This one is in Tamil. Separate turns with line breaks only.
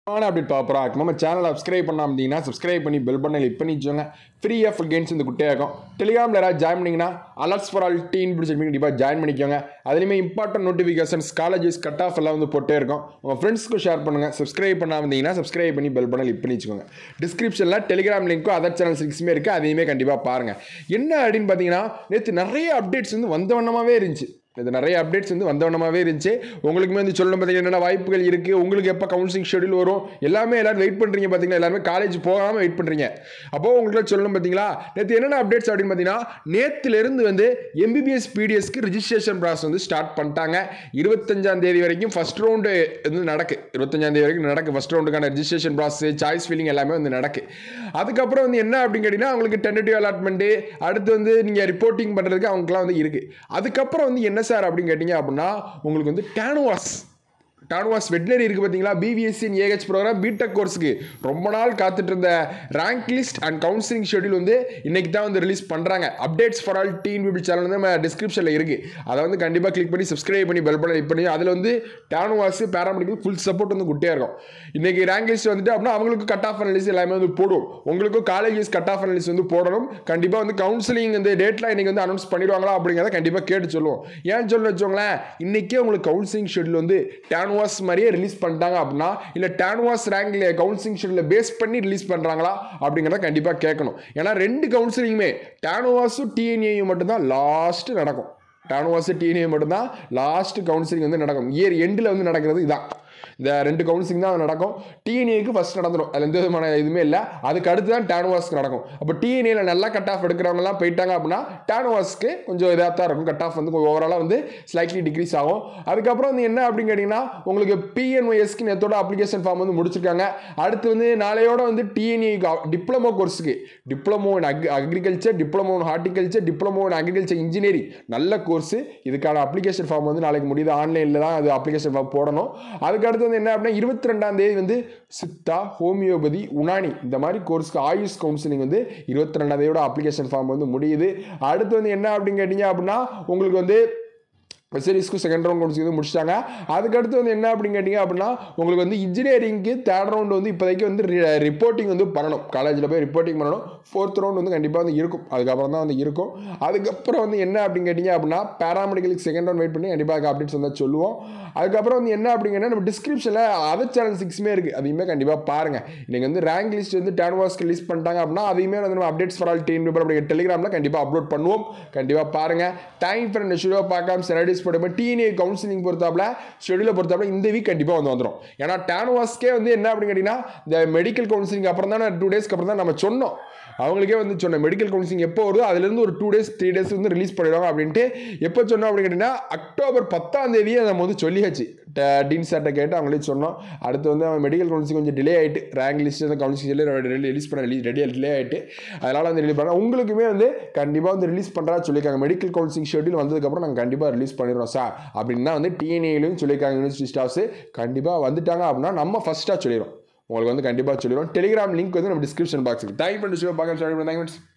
ஆனால் அப்படி பார்ப்போம் அதுக்கு நம்ம சேனலை சப்ஸ்கிரைப் பண்ணாம இருந்தீங்கன்னா சப்ஸ்கிரைப் பண்ணி பெல் பண்ணி கிளிக் பண்ணி வச்சுக்கோங்க ஃப்ரீ ஆஃப் கேம்ஸ் இந்த குட்டையாகும் டெலிகிராமில் யாராவது ஜாயின் பண்ணிங்கன்னா அலர்ட்ஸ் ஃபார் ஆல் டீன் பிடிச்சி கண்டிப்பாக ஜாயின் பண்ணிக்கோங்க அதுலேயுமே important notifications colleges cut off எல்லாம் வந்து போட்டே இருக்கும் உங்கள் ஃப்ரெண்ட்ஸ்க்கு ஷேர் பண்ணுங்கள் சப்ஸ்கிரைப் பண்ணாம இருந்தீங்கன்னா சப்ஸ்கிரைப் பண்ணி பெல் பண்ணி கிளிக் பண்ணி வச்சுக்கோங்க டிஸ்கிரிப்ஷனில் டெலிகிராம் லிங்க்கும் அதர் சேனல் சிக்ஸுமே இருக்குது அதையுமே கண்டிப்பாக பாருங்கள் என்ன அப்படின்னு பார்த்தீங்கன்னா நேற்று நிறைய அப்டேட்ஸ் வந்து வந்த வண்ணமாகவே இருந்துச்சு இது நிறைய அப்டேட்ஸ் வந்து வந்தவனமாகவே இருந்துச்சு உங்களுக்குமே வந்து சொல்லணும் பார்த்தீங்கன்னா என்னென்ன வாய்ப்புகள் இருக்குது உங்களுக்கு எப்போ கவுன்சிலிங் ஷெடியூல் வரும் எல்லாமே எல்லாரும் வெயிட் பண்ணுறீங்க பார்த்தீங்கன்னா எல்லாருமே காலேஜ் போகாமல் வெயிட் பண்ணுறீங்க அப்போது உங்களுக்கு சொல்லணும் பார்த்தீங்களா நேற்று என்னென்ன அப்டேட்ஸ் அப்படின்னு பார்த்தீங்கன்னா நேற்றுலேருந்து வந்து எம்பிபிஎஸ் பிடிஎஸ்க்கு ரிஜிஸ்ட்ரேஷன் ப்ராசஸ் வந்து ஸ்டார்ட் பண்ணிட்டாங்க இருபத்தஞ்சாம் தேதி வரைக்கும் ஃபஸ்ட் ரவுண்டு வந்து நடக்கு இருபத்தஞ்சாம் தேதி வரைக்கும் நடக்கு ஃபஸ்ட் ரவுண்டுக்கான ரிஜிஸ்ட்ரேஷன் ப்ராசஸ் சாய்ஸ் ஃபில்லிங் எல்லாமே வந்து நடக்கு அதுக்கப்புறம் வந்து என்ன அப்படின்னு கேட்டிங்கன்னா அவங்களுக்கு டென்டேட்டிவ் அலாட்மெண்ட்டு அடுத்து வந்து நீங்கள் ரிப்போர்ட்டிங் பண்ணுறதுக்கு அவங்களுக்குலாம் வந்து இருக்குது அதுக்கப்புறம் வந்து என்ன சார் அப்படின்னு கேட்டிங்க அப்படின்னா உங்களுக்கு வந்து டேனுவாஸ் டானுவாஸ் வெட்னரி இருக்குது பார்த்தீங்களா பிவிஎஸ்சி ஏஹெச் ப்ரோக்ராம் பிடெக் கோர்ஸுக்கு ரொம்ப நாள் காத்துட்டு இருந்த rank list and counselling schedule வந்து இன்னைக்கு தான் வந்து ரிலீஸ் பண்ணுறாங்க updates for all teen people channel வந்து நம்ம டிஸ்கிரிப்ஷனில் இருக்குது அதை வந்து கண்டிப்பாக கிளிக் பண்ணி சப்ஸ்கிரைப் பண்ணி பெல் பண்ணி பண்ணி அதில் வந்து டானுவாஸ் பேராமெடிக்கல் ஃபுல் சப்போர்ட் வந்து குட்டியாக இருக்கும் இன்னைக்கு ரேங்க் லிஸ்ட் வந்துட்டு அப்படின்னா அவங்களுக்கு கட் ஆஃப் அனலிஸ்ட் எல்லாமே வந்து போடுவோம் உங்களுக்கும் காலேஜஸ் கட் ஆஃப் அனலிஸ்ட் வந்து போடணும் கண்டிப்பாக வந்து கவுன்சிலிங் இந்த டேட்லாம் இன்னைக்கு வந்து அனௌன்ஸ் பண்ணிடுவாங்களா அப்படிங்கிறத கண்டிப்பாக கேட்டு சொல்லுவோம் ஏன் சொல்ல வச்சோங்களேன் இன்னைக்கே உங்களுக்கு கவுன்சிலிங் ஷெடியூல் வந்து டேனுவாஸ் மாதிரியே ரிலீஸ் பண்ணிட்டாங்க அப்படின்னா இல்லை டேனுவாஸ் ரேங்கில் கவுன்சிலிங் ஷெடியூலில் பேஸ் பண்ணி ரிலீஸ் பண்ணுறாங்களா அப்படிங்கிறத கண்டிப்பாக கேட்கணும் ஏன்னா ரெண்டு கவுன்சிலிங்குமே டேனுவாஸும் டிஎன்ஏயும் மட்டும்தான் லாஸ்ட்டு நடக்கும் டானுவாஸ் டிஎன்ஏ மட்டும்தான் லாஸ்ட் கவுன்சிலிங் வந்து நடக்கும் இயர் எண்டில் வந்து நடக்கிறது இதான் இந்த ரெண்டு கவுன்சிலிங் தான் நடக்கும் டிஎன்ஏக்கு ஃபஸ்ட் நடந்துடும் அதில் எந்த விதமான இதுவுமே இல்லை அதுக்கு அடுத்து தான் டேனுவாஸ்க்கு நடக்கும் அப்போ டிஎன்ஏல நல்லா கட் ஆஃப் எடுக்கிறவங்கலாம் போயிட்டாங்க அப்படின்னா டேனுவாஸ்க்கு கொஞ்சம் இதாக தான் இருக்கும் கட் ஆஃப் வந்து ஓவராலாக வந்து ஸ்லைட்லி டிக்ரீஸ் ஆகும் அதுக்கப்புறம் வந்து என்ன அப்படின்னு கேட்டிங்கன்னா உங்களுக்கு பிஎன்ஒஎஸ்க்கு நேத்தோட அப்ளிகேஷன் ஃபார்ம் வந்து முடிச்சிருக்காங்க அடுத்து வந்து நாளையோட வந்து டிஎன்ஏ டிப்ளமோ கோர்ஸுக்கு diploma in ag agriculture diploma in horticulture diploma in agriculture engineering நல்ல கோர்ஸு இதுக்கான அப்ளிகேஷன் ஃபார்ம் வந்து நாளைக்கு முடியுது ஆன்லைனில் தான் அது அப்ளிகேஷன் ஃபார்ம் போடணும் அதுக்கு அடுத்து வந்து என்ன அப்படின்னா இருபத்தி ரெண்டாம் தேதி வந்து சித்தா ஹோமியோபதி உனானி இந்த மாதிரி கோர்ஸ்க்கு ஆயுஷ் கவுன்சிலிங் வந்து இருபத்தி ரெண்டாம் தேதியோட அப்ளிகேஷன் ஃபார்ம் வந்து முடியுது அடுத்து வந்து என்ன அப்படின்னு கேட்டிங்க அப்படின்னா உங்களுக்கு வந்து ஸ்பெஷலிஸ்ட்க்கு செகண்ட் ரவுண்ட் கொண்டு வந்து முடிச்சிட்டாங்க அதுக்கடுத்து வந்து என்ன அப்படின்னு கேட்டிங்க அப்படின்னா உங்களுக்கு வந்து இன்ஜினியரிங்க்கு தேர்ட் ரவுண்ட் வந்து இப்போதைக்கு வந்து ரிப்போர்ட்டிங் வந்து பண்ணணும் காலேஜில் போய் ரிப்போர்ட்டிங் பண்ணணும் ஃபோர்த் ரவுண்ட் வந்து கண்டிப்பாக வந்து இருக்கும் அதுக்கப்புறம் தான் வந்து இருக்கும் அதுக்கப்புறம் வந்து என்ன அப்படின்னு கேட்டிங்க அப்படின்னா பேராமெடிக்கலுக்கு செகண்ட் ரவுண்ட் வெயிட் பண்ணி கண்டிப்பாக அப்டேட்ஸ் வந்தால் சொல்லுவோம் அதுக்கப்புறம் வந்து என்ன அப்படிங்கன்னா நம்ம டிஸ்கிரிப்ஷனில் அதர் சேனல் சிக்ஸுமே இருக்குது அதையுமே கண்டிப்பாக பாருங்கள் இன்றைக்கி வந்து ரேங்க் லிஸ்ட் வந்து டேன்வாஸ்க்கு ரிலீஸ் பண்ணிட்டாங்க அப்படின்னா அதையுமே வந்து நம்ம updates for all team paper அப்படிங்கிற டெலிகிராமில் கண்டிப்பாக அப்லோட் பண்ணுவோம் கண்டிப்பாக பாருங்கள் தேங்க் ஃபார் இந்த ஷெடியூலை பார்க்காம ஸ்டடீஸ் போட்டு டிஎன்ஏ கவுன்சிலிங் பொறுத்தாப்புல ஷெடியூலை பொறுத்தாப்புல இந்த வீக் கண்டிப்பாக வந்து வந்துடும் ஏன்னா டேன்வாஸ்க்கே வந்து என்ன அப்படின்னு கேட்டிங்கன்னா இந்த மெடிக்கல் கவுன்சிலிங் அப்புறம் தான் டூ டேஸ்க்கு அப்புறம் தான் நம்ம சொன்னோம் அவங்களுக்கே வந்து சொன்ன மெடிக்கல் கவுன்சிலிங் எப்போ வருதோ அதுலேருந்து ஒரு டூ டேஸ் த்ரீ டேஸ் வந்து ரிலீஸ் பண்ணிடுவாங்க அப்படின்ட்டு எப்போ சொன்னோம் அப்படின்னு கேட்டிங்கன்னா அக்டோபர் பத்தாம் தேதியே நம்ம வந்து சொல்லியாச்சு டீன் சார்ட்டை கேட்டு அவங்களே சொன்னோம் அடுத்து வந்து அவன் மெடிக்கல் கவுன்சிலிங் கொஞ்சம் டிலே ஆகிட்டு ரேங்க் லிஸ்ட் வந்து கவுன்சிலிங் ரிலீஸ் பண்ண ரிலீஸ் ரெடியாக டிலே ஆகிட்டு அதனால் வந்து ரிலீஸ் பண்ண உங்களுக்குமே வந்து கண்டிப்பாக வந்து ரிலீஸ் பண்ணுறா சொல்லியிருக்காங்க மெடிக்கல் கவுன்சிலிங் ஷெடியூல் வந்ததுக்கப்புறம் நாங்கள் கண்டிப்பாக ரிலீஸ் பண்ணிடுறோம் சார் அப்படின்னு தான் வந்து டிஎன்ஏலையும் சொல்லியிருக்காங்க யூனிவர்சிட்டி ஸ்டாஃப்ஸ் கண்டிப்பாக வந்துட்டாங்க அப்படின்னா நம்ம ஃபஸ்ட்டாக சொல்லிடுறோம் உங்களுக்கு வந்து கண்டிப்பாக சொல்லிடுவோம் டெலிகிராம் லிங்க் வந்து நம்ம டிஸ்கிரிப்ஷன் பாக்ஸ் இருக்குது தேங்க் பண்ணி பார்க்க தேங்க்